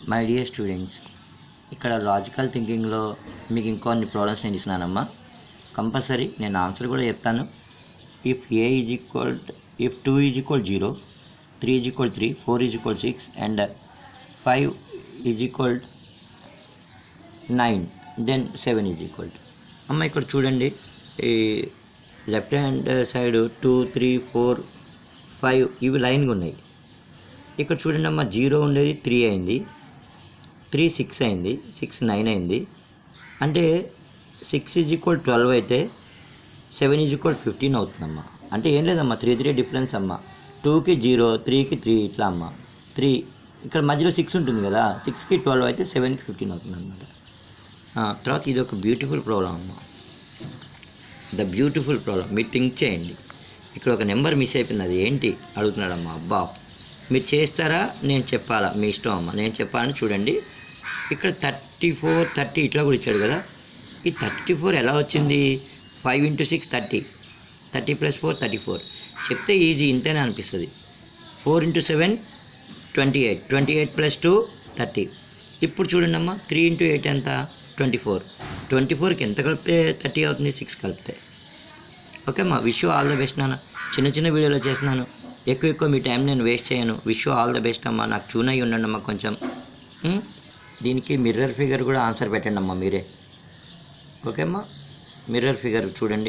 My dear students ఇక్కడ logical థింకింగ్లో మీకు ఇంకొన్ని ప్రాబ్లమ్స్ నేను ఇస్తున్నానమ్మా కంపల్సరీ నేను ఆన్సర్ కూడా చెప్తాను if A is equal if two is equal zero three is equal three four is equal six and five is equal nine then seven is equal అమ్మ ఇక్కడ చూడండి ఈ left hand side two three four five ఇవి లైన్గా ఉన్నాయి ఇక్కడ చూడండి అమ్మ జీరో ఉండేది త్రీ అయింది త్రీ సిక్స్ అయింది సిక్స్ నైన్ అయింది అంటే సిక్స్ ఈజ్ ఈక్వల్ ట్వెల్వ్ అయితే సెవెన్ ఈజ్ ఈక్వల్ ఫిఫ్టీన్ అవుతుందమ్మా అంటే ఏం లేదమ్మా త్రీ త్రీ డిఫరెన్స్ అమ్మ టూకి జీరో త్రీకి త్రీ ఇట్లా అమ్మ త్రీ ఇక్కడ మధ్యలో సిక్స్ ఉంటుంది కదా సిక్స్కి ట్వెల్వ్ అయితే సెవెన్కి ఫిఫ్టీన్ అవుతుంది అనమాట తర్వాత ఇది ఒక బ్యూటిఫుల్ ప్రాబ్లం అమ్మ ద బ్యూటిఫుల్ ప్రాబ్లం మీరు థింక్ చేయండి ఇక్కడ ఒక నెంబర్ మిస్ అయిపోయింది అది ఏంటి అడుగుతున్నాడమ్మా అబ్బా మీరు చేస్తారా నేను చెప్పాలా మీ ఇష్టం అమ్మ నేను చెప్పాలని చూడండి ఇక్కడ థర్టీ ఫోర్ థర్టీ ఇట్లా కూడా ఇచ్చాడు కదా ఈ థర్టీ ఫోర్ ఎలా వచ్చింది five into six thirty thirty plus four thirty four చెప్తే ఈజీ ఇంతేనే అనిపిస్తుంది four into seven twenty eight twenty eight plus two thirty ఇప్పుడు చూడండి అమ్మా త్రీ ఇంటూ ఎయిట్ ఎంత ట్వంటీ ఫోర్ ట్వంటీ ఫోర్కి ఎంత కలిపితే థర్టీ అవుతుంది సిక్స్ కలిపితే ఓకే అమ్మా విష్ ఆల్ ద బెస్ట్ నాన్న చిన్న చిన్న వీడియోలో చేస్తున్నాను ఎక్కువ ఎక్కువ మీ టైం నేను వేస్ట్ చేయను విష్ ఆల్ ద బెస్ట్ అమ్మా నాకు చూన్ అయ్యి ఉండండి అమ్మా కొంచెం ఉం? దీనికి మిర్రర్ ఫిగర్ కూడా ఆన్సర్ పెట్టండి అమ్మా మీరే ఓకే అమ్మా మిర్రర్ ఫిగర్ చూడండి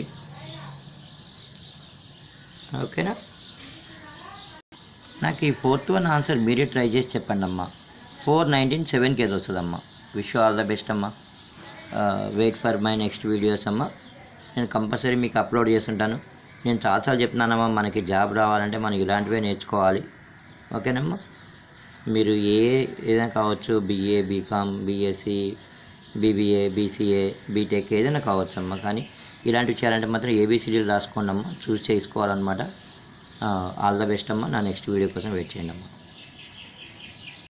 ఓకేనా నాకు ఈ ఫోర్త్ వన్ ఆన్సర్ మీరే ట్రై చేసి చెప్పండి అమ్మా ఫోర్ నైన్టీన్ సెవెన్కి ఏది వస్తుందమ్మా విష్ ఆల్ ద బెస్ట్ అమ్మా wait for my next videos అమ్మా నేను కంపల్సరీ మీకు అప్లోడ్ చేస్తుంటాను నేను చాలాసార్లు చెప్తున్నానమ్మా మనకి జాబ్ రావాలంటే మనం ఇలాంటివే నేర్చుకోవాలి ఓకేనమ్మా మీరు ఏ ఏదైనా కావచ్చు BA BCom BSc BBA BCA BTech ఏదైనా కావచ్చు అమ్మా కానీ ఇలాంటివి చేయాలంటే మాత్రం ఏబీసీడీలు రాసుకోండి అమ్మా చూస్ చేసుకోవాలన్నమాట ఆల్ ద బెస్ట్ అమ్మా నా నెక్స్ట్ వీడియో కోసం వెయిట్ చేయండి అమ్మా